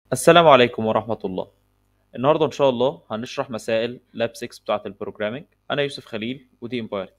السلام عليكم ورحمة الله النهاردة إن شاء الله هنشرح مسائل لاب 6 بتاعة البروجرامينج أنا يوسف خليل ودي امباير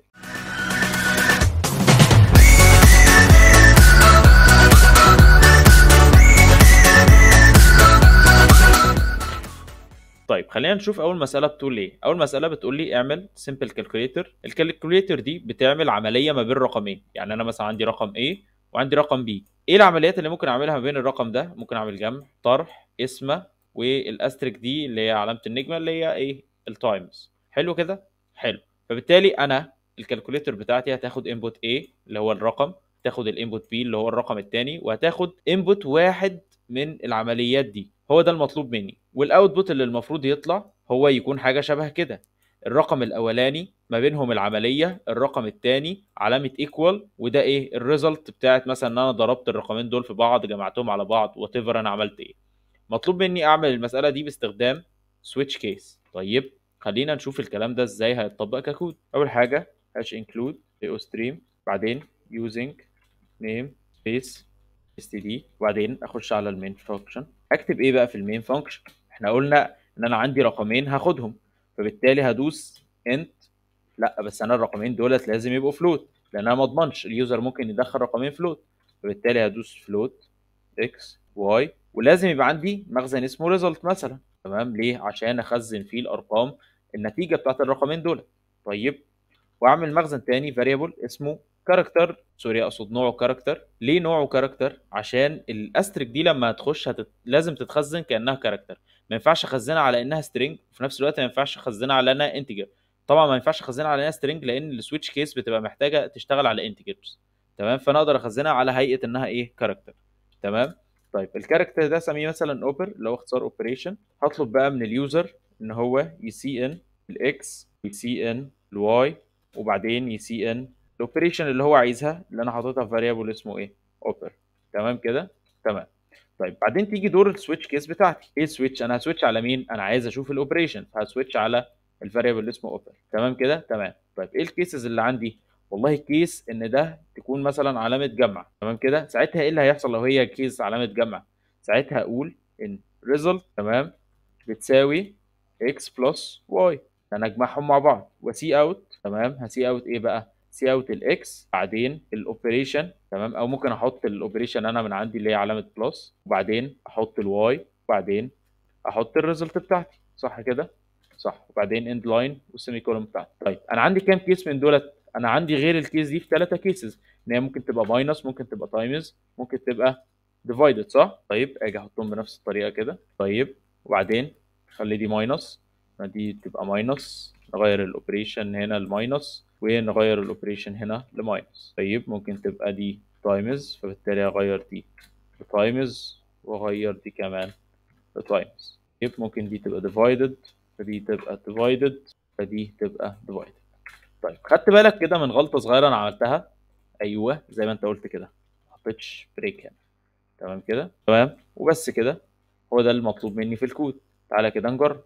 طيب خلينا نشوف اول مساله بتقول ايه اول مساله بتقول لي اعمل سمبل كالكوليتر الكالكوليتر دي بتعمل عمليه ما بين رقمين يعني انا مثلا عندي رقم A وعندي رقم B ايه العمليات اللي ممكن اعملها ما بين الرقم ده ممكن اعمل جمع طرح اسمه والاستريك دي اللي هي علامه النجمه اللي هي ايه التايمز حلو كده حلو فبالتالي انا الكالكوليتر بتاعتي هتاخد انبوت A اللي هو الرقم تاخد الانبوت B اللي هو الرقم الثاني وهتاخد انبوت واحد من العمليات دي هو ده المطلوب مني والاوتبوت اللي المفروض يطلع هو يكون حاجه شبه كده الرقم الاولاني ما بينهم العمليه الرقم الثاني علامه ايكوال وده ايه الريزلت بتاعت مثلا ان انا ضربت الرقمين دول في بعض جمعتهم على بعض وات انا عملت ايه مطلوب مني اعمل المساله دي باستخدام سويتش كيس طيب خلينا نشوف الكلام ده ازاي هيتطبق ككود اول حاجه هاش انكلود او ستريم بعدين using name space std وبعدين اخش على المين فانكشن اكتب ايه بقى في المين فانكشن احنا قلنا ان انا عندي رقمين هاخدهم فبالتالي هدوس انت لا بس انا الرقمين دولت لازم يبقوا فلوت لان انا ما اضمنش اليوزر ممكن يدخل رقمين فلوت فبالتالي هدوس فلوت اكس واي ولازم يبقى عندي مخزن اسمه ريزلت مثلا تمام ليه عشان اخزن فيه الارقام النتيجه بتاعت الرقمين دول طيب واعمل مخزن تاني فاريبل اسمه كاركتر سوري اقصد نوعه كاركتر ليه نوعه كاركتر عشان الاستريك دي لما هتخش هتت... لازم تتخزن كانها كاركتر ما ينفعش اخزنها على انها سترينج وفي نفس الوقت ما ينفعش اخزنها على انها انتجر طبعا ما ينفعش اخزنها على انها سترينج لان السويتش كيس بتبقى محتاجه تشتغل على انتجرز تمام فانا اقدر اخزنها على هيئه انها ايه كاركتر تمام طيب الكاركتر ده اسميه مثلا اوبر اللي هو اختصار اوبريشن هطلب بقى من اليوزر ان هو يسي ان الاكس يسي ان الواي وبعدين يسي ان الاوبريشن اللي هو عايزها اللي انا حاططها في فاريبل اسمه ايه اوبر تمام كده تمام طيب بعدين تيجي دور السويتش كيس بتاعتي ايه السويتش انا هسويتش على مين انا عايز اشوف الاوبريشن فهسويتش على الفاريبل اللي اسمه اوبر تمام كده تمام طيب ايه الكيسز اللي عندي والله كيس ان ده تكون مثلا علامه جمع تمام كده ساعتها ايه اللي هيحصل لو هي كيس علامه جمع ساعتها اقول ان result تمام بتساوي x بلس y انا اجمعهم مع بعض وسي اوت تمام هسي اوت ايه بقى سي اوت الاكس بعدين الاوبريشن تمام او ممكن احط الاوبريشن انا من عندي اللي هي علامه بلس وبعدين احط الواي وبعدين احط الريزلت بتاعتي صح كده صح وبعدين اند لاين والسيمي كولوم بتاعتي طيب انا عندي كام كيس من دولت انا عندي غير الكيس دي في ثلاثه كيسز ان هي ممكن تبقى ماينس ممكن تبقى تايمز ممكن تبقى ديفايدد صح طيب اجي احطهم بنفس الطريقه كده طيب وبعدين خلي دي ماينس دي تبقى ماينس نغير الاوبريشن هنا الماينس ونغير الاوبريشن هنا لماينس طيب ممكن تبقى دي تايمز فبالتالي اغير دي لتايمز واغير دي كمان لتايمز طيب ممكن دي تبقى ديفايدد فدي تبقى ديفايدد فدي تبقى ديفايدد طيب خدت بالك كده من غلطه صغيره انا عملتها ايوه زي ما انت قلت كده ما حطيتش بريك هنا تمام كده تمام وبس كده هو ده المطلوب مني في الكود تعالى كده نجرب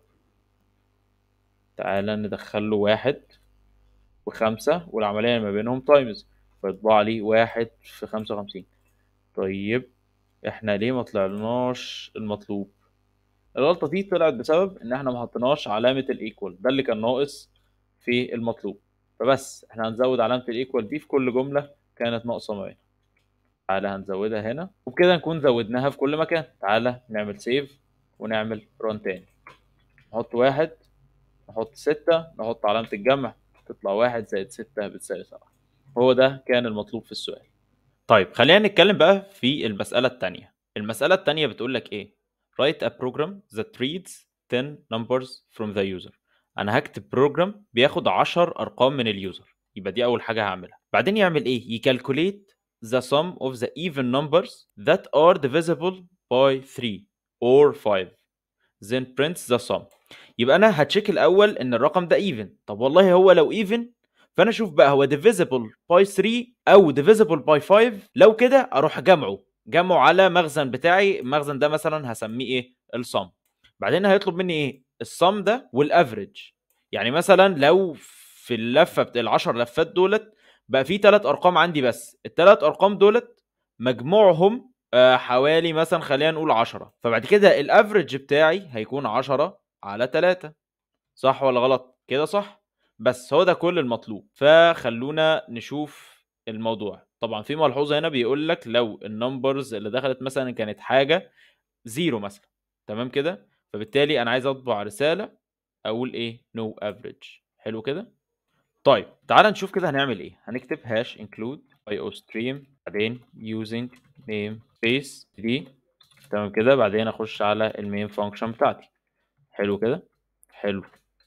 تعالى ندخل له واحد وخمسة والعملية ما بينهم تايمز فيطبع لي واحد في خمسة وخمسين طيب احنا ليه ما طلعناش المطلوب الغلطة دي طلعت بسبب ان احنا ما حطيناش علامة الايكوال ده اللي كان ناقص في المطلوب فبس احنا هنزود علامة الايكوال دي في كل جملة كانت ناقصة ما بينها تعالى هنزودها هنا وبكده نكون زودناها في كل مكان تعالى نعمل سيف ونعمل ران تاني نحط واحد نحط ستة نحط علامة الجمع تطلع واحد زائد ستة بتساوي سبعة هو ده كان المطلوب في السؤال طيب خلينا نتكلم بقى في المسألة التانية المسألة التانية بتقول لك ايه write a program that reads 10 numbers from the user انا هكتب بروجرام بياخد 10 ارقام من اليوزر يبقى دي اول حاجة هعملها بعدين يعمل ايه يكالكوليت the sum of the even numbers that are divisible by 3 or 5 then prints the sum يبقى انا هتشيك الاول ان الرقم ده even طب والله هو لو even فانا اشوف بقى هو divisible by 3 او divisible by 5 لو كده اروح جمعه جمعه على مخزن بتاعي المخزن ده مثلا هسميه ايه الصم بعدين هيطلب مني ايه الصم ده والافريج يعني مثلا لو في اللفه بتاع العشر لفات دولت بقى في ثلاث ارقام عندي بس الثلاث ارقام دولت مجموعهم آه حوالي مثلا خلينا نقول 10 فبعد كده الافريج بتاعي هيكون 10 على 3 صح ولا غلط كده صح بس هو ده كل المطلوب فخلونا نشوف الموضوع طبعا في ملحوظه هنا بيقول لك لو النمبرز اللي دخلت مثلا كانت حاجه زيرو مثلا تمام كده فبالتالي انا عايز اطبع رساله اقول ايه نو no افريج حلو كده طيب تعال نشوف كده هنعمل ايه هنكتب هاش include iostream بعدين using name space دي تمام كده بعدين اخش على المين فانكشن بتاعتي حلو كده حلو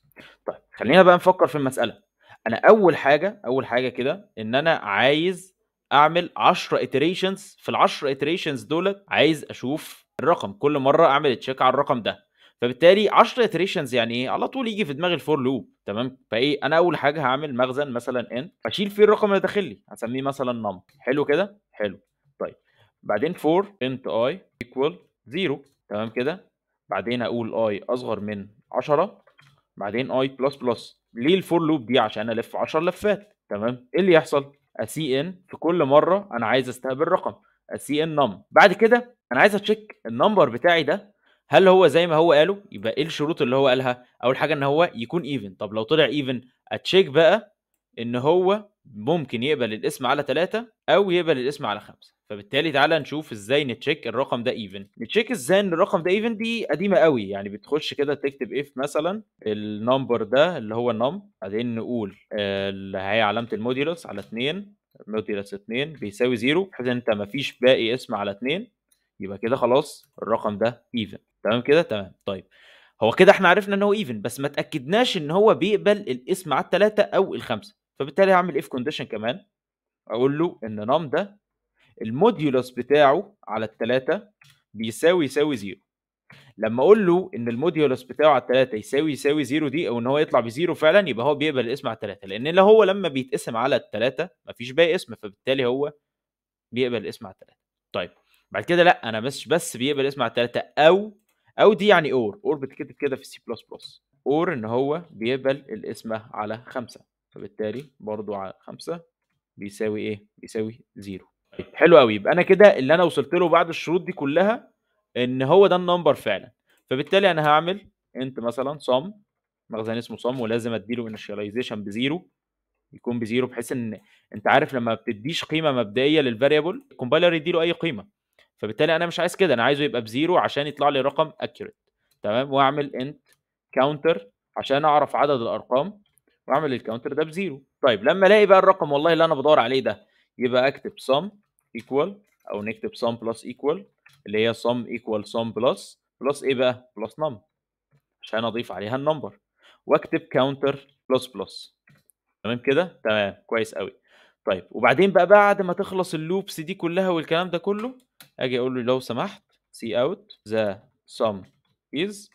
طيب خلينا بقى نفكر في المساله انا اول حاجه اول حاجه كده ان انا عايز اعمل 10 iterations في ال 10 iterations دولت عايز اشوف الرقم كل مره اعمل تشيك على الرقم ده فبالتالي 10 iterations يعني ايه على طول يجي في دماغي الفور لوب تمام فايه انا اول حاجه هعمل مخزن مثلا ان اشيل فيه الرقم اللي داخل لي هسميه مثلا نم حلو كده حلو طيب بعدين فور انت اي equal 0 تمام كده بعدين اقول اي اصغر من 10 بعدين اي بلس بلس ليه الفور لوب دي عشان الف 10 لفات تمام ايه اللي يحصل اسي ان في كل مره انا عايز استقبل رقم اسي ان نم بعد كده انا عايز اتشيك النمبر بتاعي ده هل هو زي ما هو قاله يبقى ايه الشروط اللي هو قالها اول حاجه ان هو يكون ايفن طب لو طلع ايفن اتشيك بقى ان هو ممكن يقبل الاسم على 3 او يقبل الاسم على 5 فبالتالي تعالى نشوف ازاي نتشيك الرقم ده ايفن نتشيك ازاي ان الرقم ده ايفن دي قديمه قوي يعني بتخش كده تكتب اف مثلا النمبر ده اللي هو نم بعدين نقول اللي هي علامه الموديولس على 2 موديولس 2 بيساوي 0 بحيث ان انت مفيش باقي اسم على 2 يبقى كده خلاص الرقم ده ايفن تمام كده تمام طيب هو كده احنا عرفنا ان هو ايفن بس ما تاكدناش ان هو بيقبل الاسم على الثلاثه او الخمسه فبالتالي هعمل اف كونديشن كمان اقول له ان نم ده الموديولس بتاعه على الثلاثه بيساوي يساوي زيرو لما اقول له ان الموديولس بتاعه على الثلاثه يساوي يساوي زيرو دي او ان هو يطلع بزيرو فعلا يبقى هو بيقبل الاسم على الثلاثه لان لو هو لما بيتقسم على الثلاثه مفيش باقي اسم فبالتالي هو بيقبل الاسم على الثلاثه طيب بعد كده لا انا مش بس بيقبل اسم على الثلاثه او او دي يعني اور اور بتتكتب كده في سي بلس بلس اور ان هو بيقبل الاسم على خمسة فبالتالي برضو على خمسة بيساوي ايه بيساوي زيرو طيب حلو قوي يبقى انا كده اللي انا وصلت له بعد الشروط دي كلها ان هو ده النمبر فعلا فبالتالي انا هعمل انت مثلا صم مخزن اسمه صم ولازم اديله انيشاليزيشن بزيرو يكون بزيرو بحيث ان انت عارف لما بتديش قيمه مبدئيه للفاريبل الكومبايلر يديله اي قيمه فبالتالي انا مش عايز كده انا عايزه يبقى بزيرو عشان يطلع لي رقم اكيوريت تمام واعمل انت كاونتر عشان اعرف عدد الارقام واعمل الكاونتر ده بزيرو طيب لما الاقي بقى الرقم والله اللي انا بدور عليه ده يبقى اكتب sum equal او نكتب sum plus equal اللي هي sum equal sum plus plus ايه بقى plus num عشان اضيف عليها النمبر واكتب counter plus plus تمام كده تمام كويس قوي طيب وبعدين بقى بعد ما تخلص اللوبس دي كلها والكلام ده كله اجي اقول له لو سمحت سي اوت ذا sum is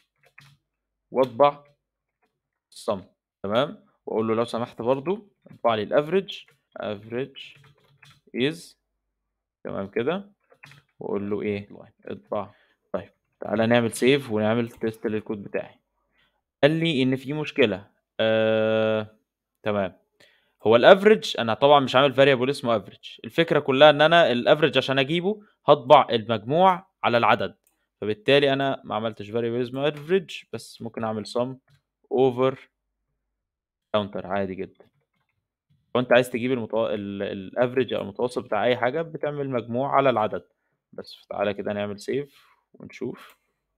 واطبع sum تمام واقول له لو سمحت برضو اطبع لي الافريج average is تمام كده واقول له ايه اطبع طيب تعالى نعمل سيف ونعمل تيست للكود بتاعي قال لي ان في مشكله آه... تمام هو الافريج انا طبعا مش عامل فاريبل اسمه افريج الفكره كلها ان انا الافريج عشان اجيبه هطبع المجموع على العدد فبالتالي انا ما عملتش فاريبل اسمه افريج بس ممكن اعمل sum over counter عادي جدا لو انت عايز تجيب المتو... الافريج او المتوسط بتاع اي حاجه بتعمل مجموع على العدد بس تعالى كده نعمل سيف ونشوف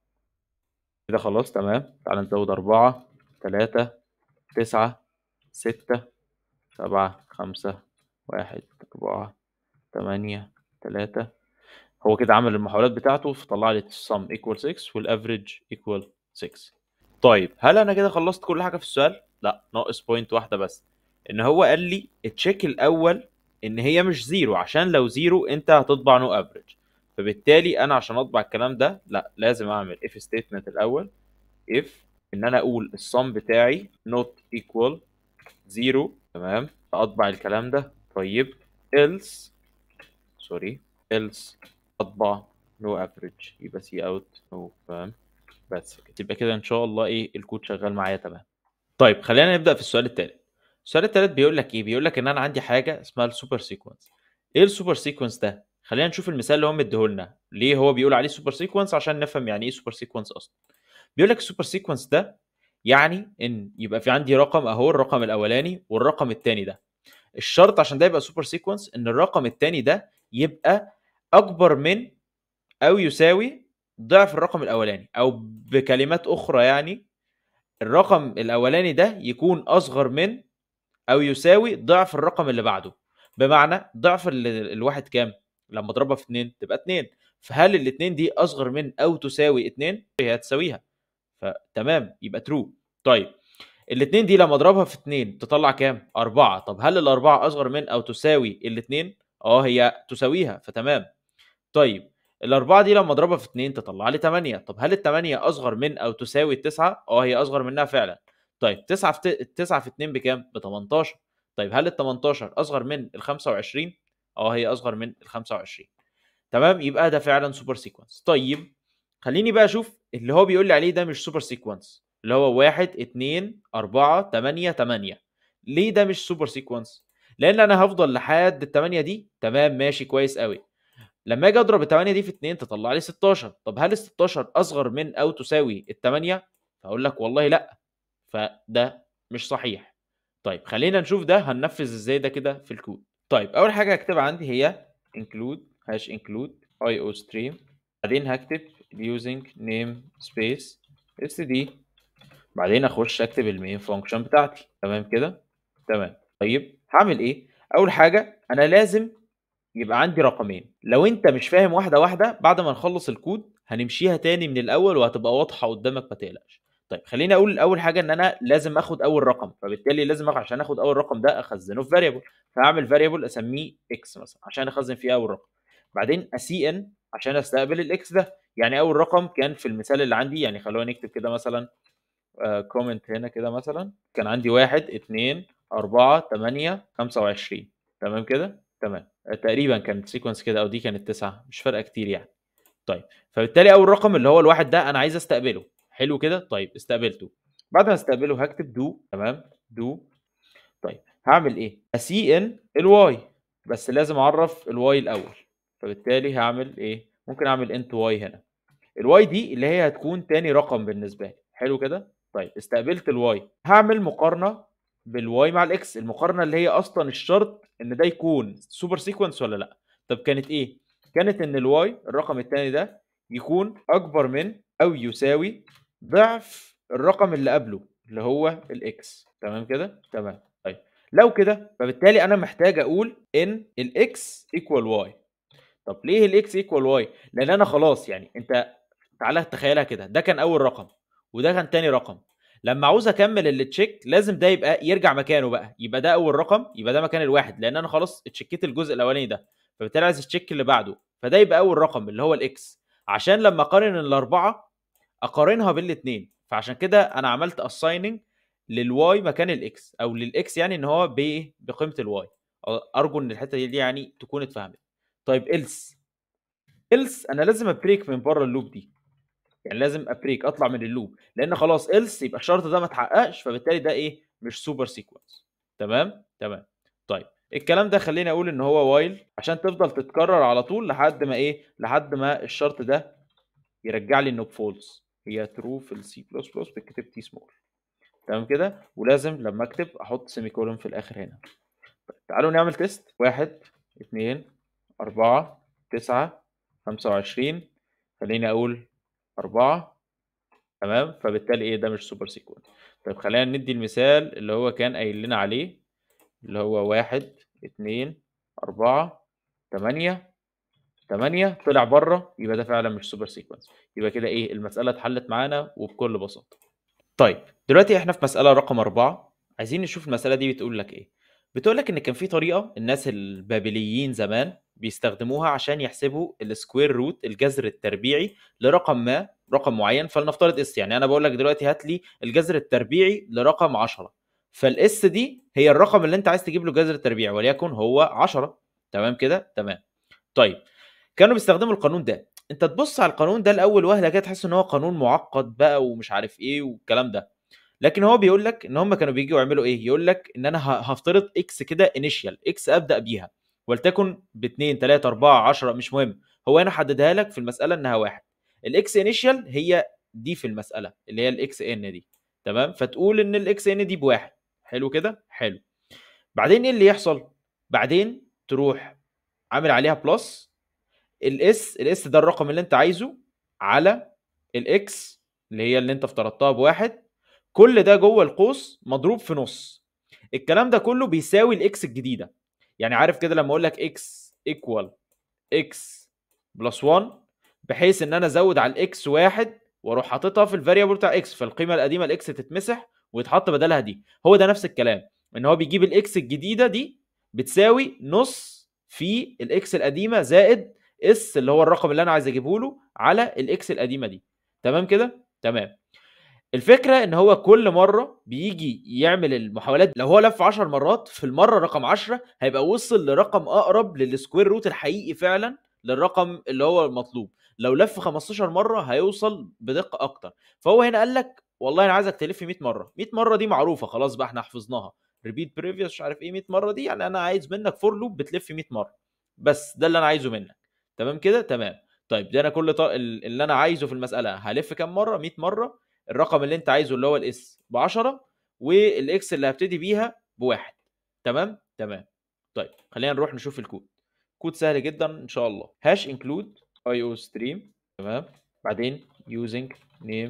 كده خلاص تمام تعالى نزود أربعة تلاتة تسعة ستة سبعة خمسة واحد أربعة تمانية تلاتة هو كده عمل المحاولات بتاعته فطلع لي السم equal 6 والافريج equal 6 طيب هل انا كده خلصت كل حاجه في السؤال لا ناقص بوينت واحده بس ان هو قال لي التشيك الاول ان هي مش زيرو عشان لو زيرو انت هتطبع نو افريج فبالتالي انا عشان اطبع الكلام ده لا لازم اعمل if statement الاول if ان انا اقول الصم بتاعي not equal زيرو تمام فاطبع الكلام ده طيب else سوري else اطبع no average يبقى سي اوت نو فاهم بس كده يبقى كده ان شاء الله ايه الكود شغال معايا تمام طيب خلينا نبدا في السؤال الثالث السؤال الثالث بيقول لك ايه بيقول لك ان انا عندي حاجه اسمها السوبر سيكونس ايه السوبر سيكونس ده خلينا نشوف المثال اللي هو مديهولنا ليه هو بيقول عليه سوبر سيكونس عشان نفهم يعني ايه سوبر سيكونس اصلا بيقول لك السوبر سيكونس ده يعني ان يبقى في عندي رقم اهو الرقم الاولاني والرقم الثاني ده الشرط عشان ده يبقى سوبر سيكونس ان الرقم الثاني ده يبقى اكبر من او يساوي ضعف الرقم الاولاني او بكلمات اخرى يعني الرقم الاولاني ده يكون اصغر من او يساوي ضعف الرقم اللي بعده بمعنى ضعف ال- الواحد كام لما اضربها في 2 تبقى 2 فهل الاثنين دي اصغر من او تساوي 2 هي هتساويها فتمام يبقى ترو طيب الاثنين دي لما اضربها في 2 تطلع كام 4 طب هل الاربعه اصغر من او تساوي الاثنين اه هي تساويها فتمام طيب الأربعة دي لما أضربها في 2 تطلع لي 8 طب هل التمانية أصغر من أو تساوي التسعة؟ أه هي أصغر منها فعلا طيب 9 في ت... 9 في 2 بكام؟ ب 18 طيب هل ال 18 أصغر من ال 25؟ أه هي أصغر من ال 25 تمام يبقى ده فعلا سوبر سيكونس طيب خليني بقى أشوف اللي هو بيقول لي عليه ده مش سوبر سيكونس اللي هو 1 2 4 8 8 ليه ده مش سوبر سيكونس؟ لأن أنا هفضل لحد التمانية دي تمام ماشي كويس قوي لما اجي اضرب ال 8 دي في 2 تطلع لي 16 طب هل ال 16 اصغر من او تساوي ال 8 فاقول لك والله لا فده مش صحيح طيب خلينا نشوف ده هننفذ ازاي ده كده في الكود طيب اول حاجه هكتبها عندي هي include hash include io stream بعدين هكتب using name space std بعدين اخش اكتب المين فانكشن بتاعتي تمام كده تمام طيب هعمل ايه اول حاجه انا لازم يبقى عندي رقمين لو انت مش فاهم واحده واحده بعد ما نخلص الكود هنمشيها تاني من الاول وهتبقى واضحه قدامك ما تقلقش طيب خليني اقول اول حاجه ان انا لازم اخد اول رقم فبالتالي لازم أخ... عشان اخد اول رقم ده اخزنه في فاريبل فهعمل فاريبل اسميه اكس مثلا عشان اخزن فيه اول رقم بعدين اسي ان عشان استقبل الاكس ده يعني اول رقم كان في المثال اللي عندي يعني خلونا نكتب كده مثلا كومنت هنا كده مثلا كان عندي واحد اتنين أربعة تمانية خمسة وعشرين تمام كده تمام تقريبا كانت سيكونس كده او دي كانت تسعة مش فارقه كتير يعني طيب فبالتالي اول رقم اللي هو الواحد ده انا عايز استقبله حلو كده طيب استقبلته بعد ما استقبله هكتب دو تمام دو طيب هعمل ايه اسي ان الواي بس لازم اعرف الواي الاول فبالتالي هعمل ايه ممكن اعمل انت واي هنا الواي دي اللي هي هتكون تاني رقم بالنسبه لي حلو كده طيب استقبلت الواي هعمل مقارنه بالواي مع الاكس المقارنه اللي هي اصلا الشرط ان ده يكون سوبر سيكونس ولا لا طب كانت ايه كانت ان الواي الرقم الثاني ده يكون اكبر من او يساوي ضعف الرقم اللي قبله اللي هو الاكس تمام كده تمام طيب لو كده فبالتالي انا محتاج اقول ان الاكس ايكوال واي طب ليه الاكس ايكوال واي لان انا خلاص يعني انت تعالى تخيلها كده ده كان اول رقم وده كان تاني رقم لما عاوز اكمل اللي تشيك لازم ده يبقى يرجع مكانه بقى يبقى ده اول رقم يبقى ده مكان الواحد لان انا خلاص اتشيكيت الجزء الاولاني ده فبالتالي عايز اتشيك اللي بعده فده يبقى اول رقم اللي هو الاكس عشان لما اقارن الاربعه اقارنها بالاثنين فعشان كده انا عملت اسايننج للواي مكان الاكس او للاكس يعني ان هو بايه بقيمه الواي ارجو ان الحته دي يعني تكون اتفهمت طيب إلس إلس انا لازم ابريك من بره اللوب دي يعني لازم ابريك اطلع من اللوب لان خلاص إلس يبقى الشرط ده ما اتحققش فبالتالي ده ايه مش سوبر سيكونس تمام تمام طيب الكلام ده خليني اقول ان هو وايل عشان تفضل تتكرر على طول لحد ما ايه لحد ما الشرط ده يرجع لي انه بفولس هي ترو في السي بلس بلس بتكتب تي سمول تمام كده ولازم لما اكتب احط سيمي كولون في الاخر هنا طيب تعالوا نعمل تيست واحد اتنين أربعة تسعة خمسة وعشرين خليني أقول أربعة تمام فبالتالي إيه ده مش سوبر سيكونس طيب خلينا ندي المثال اللي هو كان قايل لنا عليه اللي هو واحد اتنين أربعة تمانية تمانية طلع بره يبقى ده فعلا مش سوبر سيكونس يبقى كده إيه المسألة اتحلت معانا وبكل بساطة طيب دلوقتي احنا في مسألة رقم أربعة عايزين نشوف المسألة دي بتقول لك إيه بتقول لك إن كان في طريقة الناس البابليين زمان بيستخدموها عشان يحسبوا السكوير روت الجذر التربيعي لرقم ما رقم معين فلنفترض اس يعني انا بقول لك دلوقتي هات لي الجذر التربيعي لرقم 10 فالاس دي هي الرقم اللي انت عايز تجيب له جذر تربيعي وليكن هو 10 تمام كده تمام طيب كانوا بيستخدموا القانون ده انت تبص على القانون ده الاول وهله كده تحس ان هو قانون معقد بقى ومش عارف ايه والكلام ده لكن هو بيقول لك ان هم كانوا بيجوا يعملوا ايه يقول لك ان انا هفترض اكس كده انيشال اكس ابدا بيها ولتكن ب 2 3 4 10 مش مهم هو هنا حددها لك في المساله انها واحد الاكس انيشال هي دي في المساله اللي هي الاكس ان دي تمام فتقول ان الاكس ان دي بواحد حلو كده حلو بعدين ايه اللي يحصل بعدين تروح عامل عليها بلس الاس الاس ده الرقم اللي انت عايزه على الاكس اللي هي اللي انت افترضتها بواحد كل ده جوه القوس مضروب في نص الكلام ده كله بيساوي الاكس الجديده يعني عارف كده لما اقول لك اكس ايكوال اكس بلس 1 بحيث ان انا ازود على الاكس واحد واروح حاططها في الفاريبل بتاع اكس فالقيمه القديمه الاكس تتمسح ويتحط بدلها دي هو ده نفس الكلام ان هو بيجيب الاكس الجديده دي بتساوي نص في الاكس القديمه زائد اس اللي هو الرقم اللي انا عايز اجيبه له على الاكس القديمه دي تمام كده تمام الفكره ان هو كل مره بيجي يعمل المحاولات لو هو لف 10 مرات في المره رقم 10 هيبقى وصل لرقم اقرب للسكوير روت الحقيقي فعلا للرقم اللي هو المطلوب لو لف 15 مره هيوصل بدقه اكتر فهو هنا قال لك والله انا عايزك تلف 100 مره 100 مره دي معروفه خلاص بقى احنا حفظناها ريبيت بريفيوس مش عارف ايه 100 مره دي يعني انا عايز منك فور لوب بتلف 100 مره بس ده اللي انا عايزه منك تمام كده تمام طيب ده انا كل ط... اللي انا عايزه في المساله هلف كام مره 100 مره الرقم اللي انت عايزه اللي هو الاس ب 10 والاكس اللي هبتدي بيها بواحد تمام تمام طيب خلينا نروح نشوف الكود كود سهل جدا ان شاء الله هاش انكلود اي او ستريم تمام بعدين using name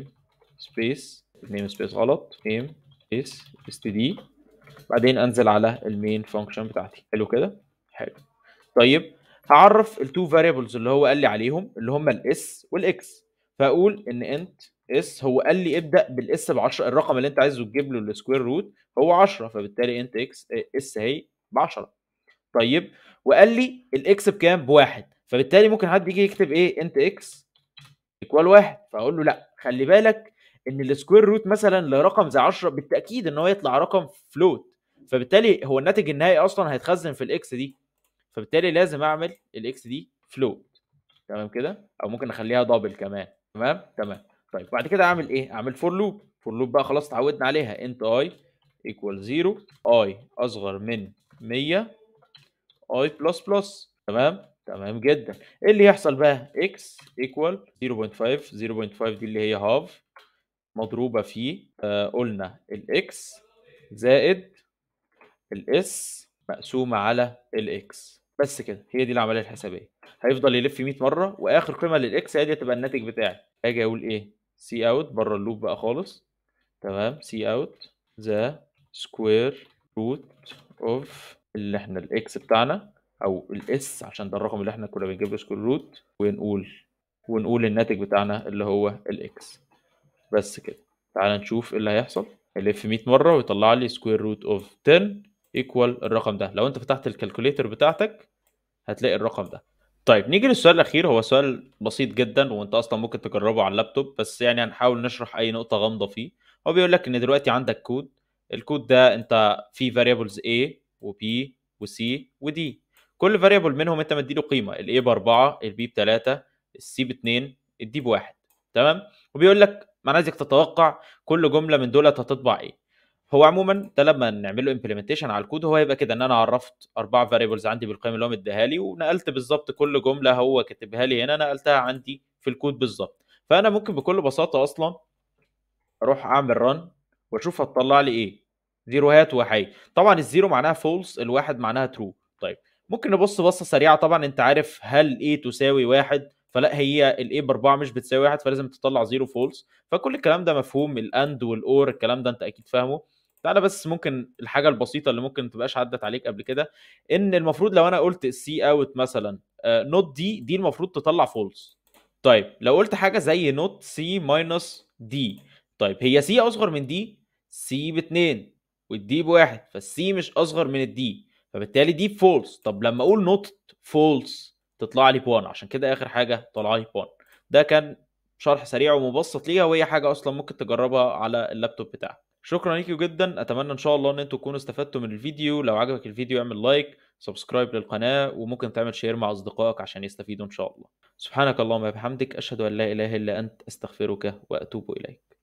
space name space غلط name space std بعدين انزل على المين فانكشن بتاعتي حلو كده حلو طيب هعرف التو فاريبلز اللي هو قال لي عليهم اللي هم الاس والاكس فاقول ان انت اس هو قال لي ابدا بالاس ب 10 الرقم اللي انت عايزه تجيب له السكوير روت هو 10 فبالتالي انت اكس اس هي ب 10 طيب وقال لي الاكس بكام بواحد فبالتالي ممكن حد يجي يكتب ايه انت اكس ايكوال واحد فاقول له لا خلي بالك ان السكوير روت مثلا لرقم زي 10 بالتاكيد ان هو يطلع رقم فلوت فبالتالي هو الناتج النهائي اصلا هيتخزن في الاكس دي فبالتالي لازم اعمل الاكس دي فلوت تمام كده او ممكن اخليها دبل كمان تمام تمام طيب بعد كده اعمل ايه اعمل فور لوب فور لوب بقى خلاص اتعودنا عليها انت اي ايكوال 0 اي اصغر من 100 اي بلس بلس تمام تمام جدا ايه اللي يحصل بقى اكس ايكوال 0.5 0.5 دي اللي هي هاف مضروبه في آه قلنا الاكس زائد الاس مقسومه على الاكس بس كده هي دي العمليه الحسابيه هيفضل يلف 100 مره واخر قيمه للاكس هي دي هتبقى الناتج بتاعي اجي اقول ايه سي اوت بره اللوب بقى خالص تمام سي اوت ذا سكوير روت اوف اللي احنا الاكس بتاعنا او الاس عشان ده الرقم اللي احنا كنا بنجيب له سكوير روت ونقول ونقول الناتج بتاعنا اللي هو الاكس بس كده تعال نشوف ايه اللي هيحصل هيلف 100 مره ويطلع لي سكوير روت اوف 10 ايكوال الرقم ده لو انت فتحت الكالكوليتر بتاعتك هتلاقي الرقم ده طيب نيجي للسؤال الاخير هو سؤال بسيط جدا وانت اصلا ممكن تجربه على اللابتوب بس يعني هنحاول نشرح اي نقطه غامضه فيه هو بيقول لك ان دلوقتي عندك كود الكود ده انت فيه variables a و b و c و d كل variable منهم انت مديله قيمه ال a ب 4 ال b ب 3 ال c ب 2 ال d ب 1 تمام وبيقول لك ما انا عايزك تتوقع كل جمله من دولت هتطبع ايه هو عموما ده لما نعمل له امبلمنتيشن على الكود هو هيبقى كده ان انا عرفت اربع فاريبلز عندي بالقيم اللي هو مديها لي ونقلت بالظبط كل جمله هو كاتبها لي هنا نقلتها عندي في الكود بالظبط فانا ممكن بكل بساطه اصلا اروح اعمل رن واشوف هتطلع لي ايه زيروهات وحي طبعا الزيرو معناها فولس الواحد معناها ترو طيب ممكن نبص بصه سريعه طبعا انت عارف هل ايه تساوي واحد فلا هي الاي باربعه مش بتساوي واحد فلازم تطلع زيرو فولس فكل الكلام ده مفهوم الاند والاور الكلام ده انت اكيد فاهمه تعالى بس ممكن الحاجه البسيطه اللي ممكن تبقاش عدت عليك قبل كده ان المفروض لو انا قلت سي اوت مثلا نوت دي دي المفروض تطلع فولس طيب لو قلت حاجه زي نوت سي ماينس دي طيب هي سي اصغر من دي سي باتنين والدي بواحد فالسي مش اصغر من الدي فبالتالي دي فولس طب لما اقول نوت فولس تطلع لي بوان عشان كده اخر حاجه طلع لي بوان ده كان شرح سريع ومبسط ليها وهي حاجه اصلا ممكن تجربها على اللابتوب بتاعك شكرا ليكم جدا اتمنى ان شاء الله ان انتم تكونوا استفدتوا من الفيديو لو عجبك الفيديو اعمل لايك سبسكرايب للقناه وممكن تعمل شير مع اصدقائك عشان يستفيدوا ان شاء الله سبحانك اللهم وبحمدك اشهد ان لا اله الا انت استغفرك واتوب اليك